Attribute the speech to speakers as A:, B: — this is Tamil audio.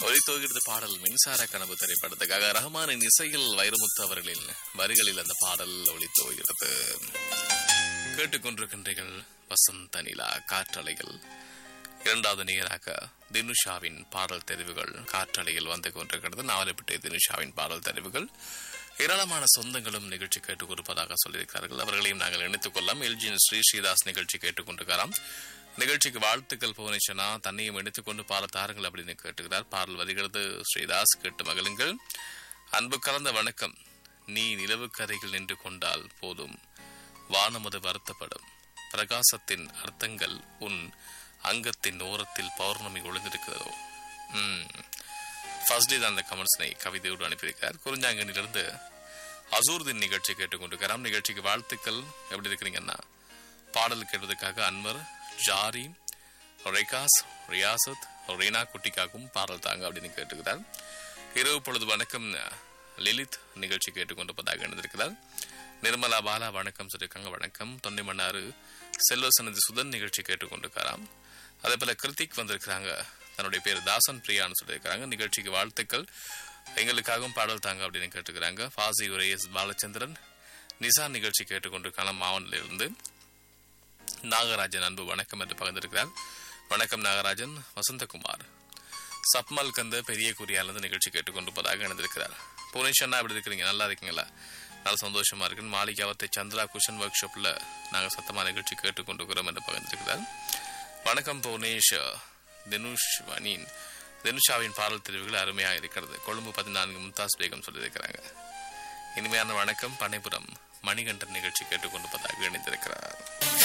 A: ஒலித்தோகிறது பாடல் மின்சார கனவு திரைப்படத்துக்காக ரஹ்மானின் இசையில் வைரமுத்து அவர்களின் வரிகளில் அந்த பாடல் ஒலித்தோகிறது கேட்டுக்கொண்டிருக்கின்றீர்கள் வசந்த நிலா காற்றலைகள் இரண்டாவது நேராக தினுஷாவின் பாடல் தெரிவுகள் காற்றலையில் வந்து கொண்டிருக்கிறது நாவலப்பட்ட தினுஷாவின் பாடல் தெரிவுகள் ஏராளமான சொந்தங்களும் நிகழ்ச்சி கேட்டுக் கொடுப்பதாக சொல்லியிருக்கிறார்கள் அவர்களையும் நாங்கள் இணைத்துக் கொள்ளலாம் எல்ஜியின் ஸ்ரீ ஸ்ரீதாஸ் நிகழ்ச்சி கேட்டுக்கொண்டிருக்கிறார் நிகழ்ச்சிக்கு வாழ்த்துக்கள் புவனேஸ்வனா தன்னையும் எடுத்துக்கொண்டு பாட தாருங்கள் அப்படின்னு கேட்டுக்கிறார் பாடல் வருகிறது ஸ்ரீதாஸ் கேட்டு மகிழுங்கள் அன்பு கலந்த வணக்கம் நீ நிலவுக்கரையில் நின்று கொண்டால் போதும் வானமது வருத்தப்படும் பிரகாசத்தின் அர்த்தங்கள் உன் அங்கத்தின் ஓரத்தில் பௌர்ணமி ஒளிந்திருக்கிறதோ ம் ஃபர்ஸ்ட் டே தான் அந்த கமெண்ட்ஸ்னை கவிதையோடு அனுப்பியிருக்கிறார் குறிஞ்சாங்கனிலிருந்து அசூர்தின் நிகழ்ச்சி கேட்டுக்கொண்டிருக்கிறார் நிகழ்ச்சிக்கு வாழ்த்துக்கள் எப்படி இருக்கிறீங்கன்னா பாடல் கேட்பதற்காக அன்வர் ஜாரி ரெகாஸ் ரியாசத் ரீனா குட்டிக்காகவும் பாடல் தாங்க அப்படின்னு கேட்டுக்கிறார் இரவு பொழுது வணக்கம் லிலித் நிகழ்ச்சி கேட்டுக்கொண்டிருப்பதாக எழுந்திருக்கிறார் நிர்மலா பாலா வணக்கம் சொல்லியிருக்காங்க வணக்கம் தொண்டை மன்னாறு செல்வசனதி சுதன் நிகழ்ச்சி கேட்டுக்கொண்டிருக்காராம் அதே போல கிருத்திக் வந்திருக்கிறாங்க தன்னுடைய பேர் தாசன் பிரியான்னு சொல்லியிருக்கிறாங்க நிகழ்ச்சிக்கு வாழ்த்துக்கள் எங்களுக்காகவும் பாடல் தாங்க அப்படின்னு கேட்டுக்கிறாங்க ஃபாசி உரையஸ் பாலச்சந்திரன் நிசா நிகழ்ச்சி கேட்டுக்கொண்டிருக்காங்க மாவனிலிருந்து நாகராஜன் அன்பு வணக்கம் என்று பகிர்ந்திருக்கிறார் வணக்கம் நாகராஜன் வசந்தகுமார் சப்மல் கந்த பெரிய குறியாலிருந்து நிகழ்ச்சி கேட்டுக்கொண்டிருப்பதாக இணைந்திருக்கிறார் புவனேஸ்வரனா எப்படி இருக்கிறீங்க நல்லா இருக்கீங்களா நல்ல சந்தோஷமா இருக்கு மாளிகாவத்தை சந்திரா குஷன் ஒர்க் ஷாப்ல நாங்கள் சத்தமா நிகழ்ச்சி கேட்டுக்கொண்டிருக்கிறோம் என்று பகிர்ந்திருக்கிறார் வணக்கம் புவனேஷ் தினுஷ் வனின் தினுஷாவின் பாடல் தெரிவுகள் அருமையாக இருக்கிறது கொழும்பு பதினான்கு மும்தாஸ் பேகம் சொல்லியிருக்கிறாங்க இனிமையான வணக்கம் பனைபுரம் மணிகண்டன் நிகழ்ச்சி கேட்டுக்கொண்டிருப்பதாக இணைந்திருக்கிறார்